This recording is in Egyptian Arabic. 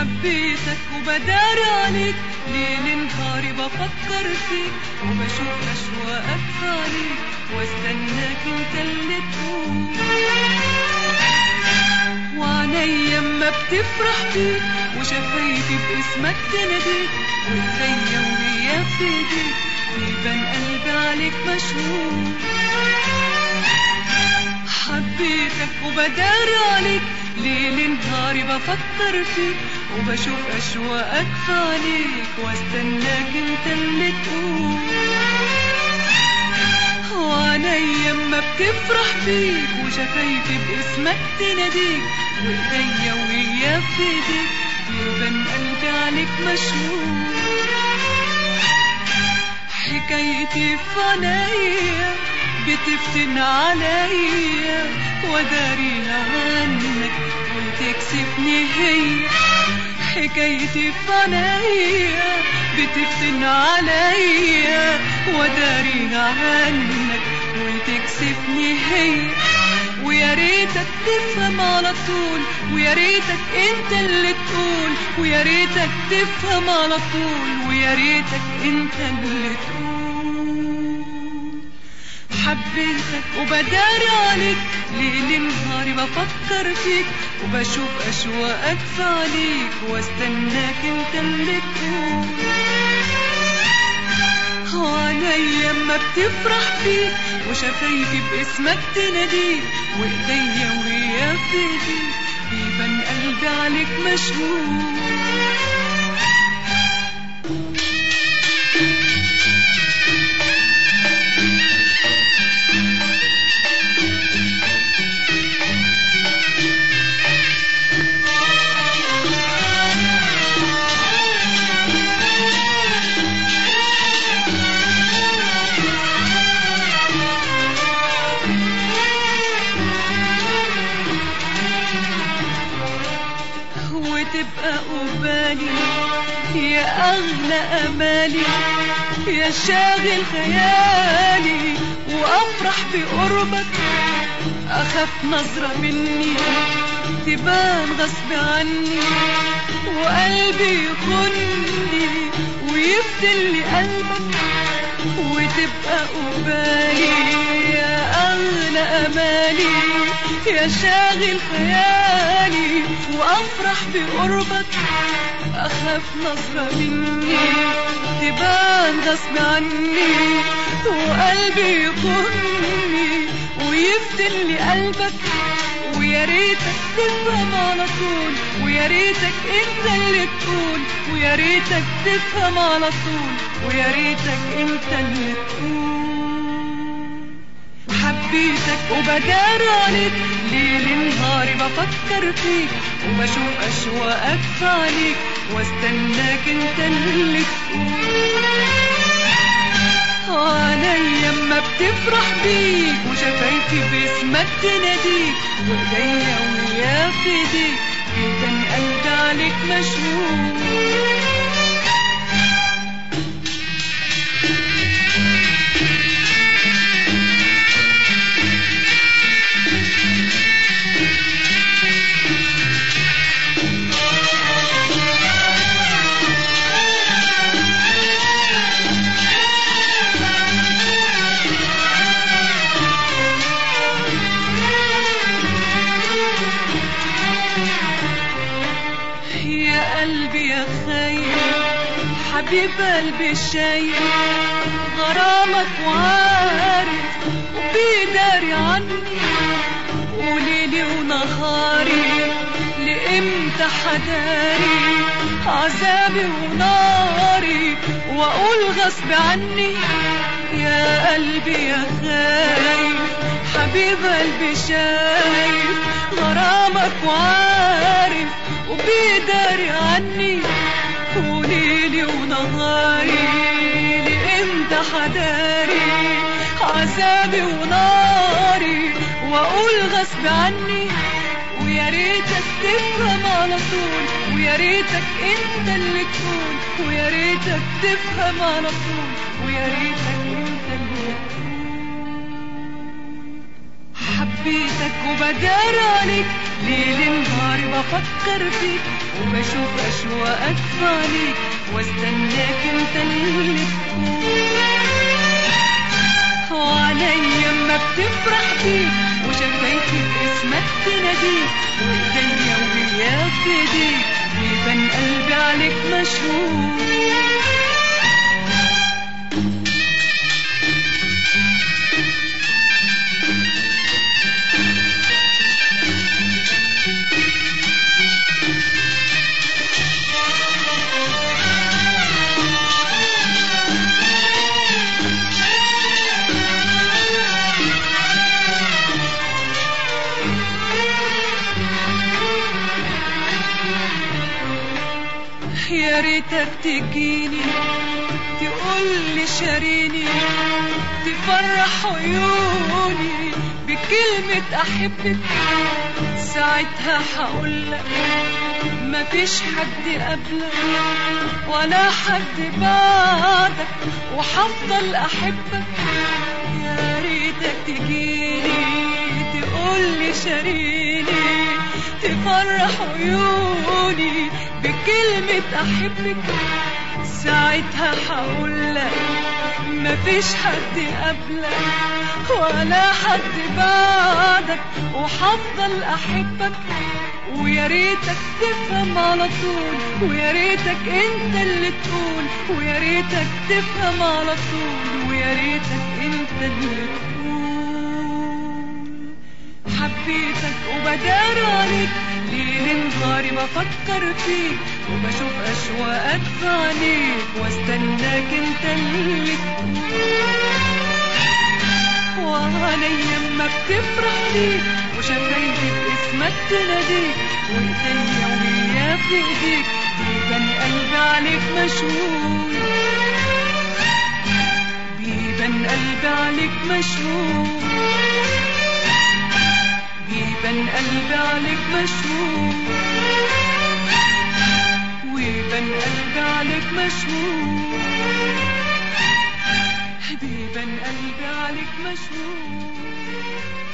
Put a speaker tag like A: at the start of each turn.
A: حبيتك وبدار عليك ليل نهاري بفكر فيك وبشوف أشواقك عليك واستناك انت اللي تقول وعينيا اما بتفرح بيك وشفايفي باسمك تناديك وايديا وهي في ايديك بيبان قلبي عليك مشهور حبيتك وبدار عليك ليل نهاري بفكر فيك وبشوف اشواقك في عليك واستناك انت اللي تقول وعينيا اما بتفرح بيك وشفايفي باسمك تناديك وايديا وهي في ايديك بيبان قلبي عليك مشهور حكايتي في عينيا بتفتن عليا وداريها عنك وتكسفني هي حكايتي في عينيا بتفتن عليا وداريها عنك وتكسفني هي ويا ريتك تفهم على طول ويا ريتك انت اللي تقول ويا ريتك تفهم على طول ويا ريتك انت اللي تقول حبيتك وبداري عليك ليل نهاري بفكر فيك وبشوف اشواقك في عليك واستناك انت اللي تقول وعينيا اما بتفرح بيك وشفايفي باسمك تناديك وايديا وهي في ايديك بيبان قلبي عليك مشهور وتبقى قبالي يا أغلى أمالي يا شاغل خيالي وأفرح بقربك أخاف نظرة مني تبان غصب عني وقلبي يخني ويفتل لي قلبك وتبقى قبالي يا أغلى أمالي يا شاغل خيالي وأفرح بقربك أخاف نظرة مني تبان غصب عني وقلبي يخني ويفتن لي قلبك ويا ريتك تفهم على طول ويا ريتك انت اللي تقول ويا ريتك تفهم على طول ويا ريتك انت اللي تقول حبيتك وبدار عليك ليل نهاري بفكر فيك وبشوف اشواقك في عليك واستناك انت اللي تقول عينيا اما بتفرح بيك وشفايفي باسمك تناديك وايديا ويا في ايديك بيبان قلبي عليك مشهور يا قلبي يا خايف حبيب قلبي شايف غرامك وعارف وبيداري عني وليلي ونهاري لإمتى حداري عذابي وناري وأقول غصب عني يا قلبي يا خايف حبيب قلبي شايف غرامك وعارف وبيداري عني وليلي ونهاري لإمتى حداري عذابي وناري وأقول غصب عني ويا ريتك تفهم على طول ويا ريتك انت اللي تقول ويا ريتك تفهم على طول ويا ريتك انت اللي تقول حب حبيتك وبدار عليك ليل نهار بفكر فيك وبشوف أشواقك في عينيك واستناك انت اللي تكون وعليا ما بتفرح بيك وشفايفي باسمك تناديك وايديا وياك في ايديك بيبان قلبي عليك مشهور يا ريتك تجيني تقول لي شاريني تفرح عيوني بكلمة أحبك ساعتها هقولك مفيش حد قبلك ولا حد بعدك وحفضل أحبك يا ريتك تجيني تقول لي شاريني تفرح عيوني بكلمة أحبك ساعتها هقولك مفيش حد قبلك ولا حد بعدك وحفضل أحبك ويا ريتك تفهم على طول ويا ريتك انت اللي تقول ويا ريتك تفهم على طول ويا ريتك انت اللي تقول حبيتك وبدار عليك ليل نهاري بفكر فيك وبشوف أشواقك في عينيك واستناك انت اللي تقول وعليا ما بتفرح ليك وشفايفي باسمك تناديك وايديا وياك في ايديك بيبان قلبي عليك مشهور بيبان قلبي عليك مشهور بيبان قلبي عليك مشهور ويبان قلبي عليك مشهور بيبان قلبي عليك مشهور